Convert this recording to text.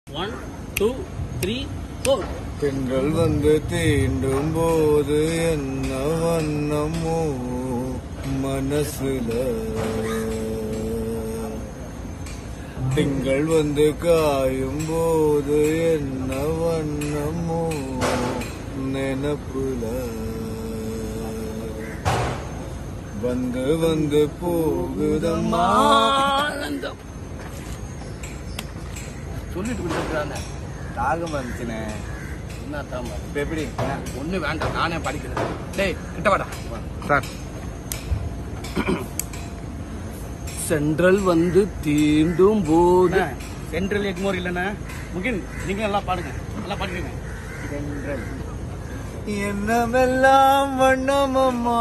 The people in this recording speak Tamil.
ஒன் டூ த்ரீ ஃபோர் பெண்கள் வந்து தீண்டும் போது என்ன வண்ணமோ மனசுல திங்கள் வந்து காயும் போது என்ன வண்ணமோ நினப்புல வந்து வந்து போகுதம்மா ஆனந்தம் சொல்லிட்டு கொடுத்துருக்காங்க தாகம் வந்துச்சுனே என்ன தாம இப்ப எப்படி ஒண்ணு வேண்டாம் நானே படிக்கிறேன் டேய் கிட்ட வாடா சார் சென்ட்ரல் வந்து தீண்டும் போது சென்ட்ரல் எக்மோர் இல்லைண்ணா முகின் நீங்க நல்லா பாடுங்க நல்லா பாடுங்க சென்ட்ரல் என்னமெல்லாம் வண்ணமம்மா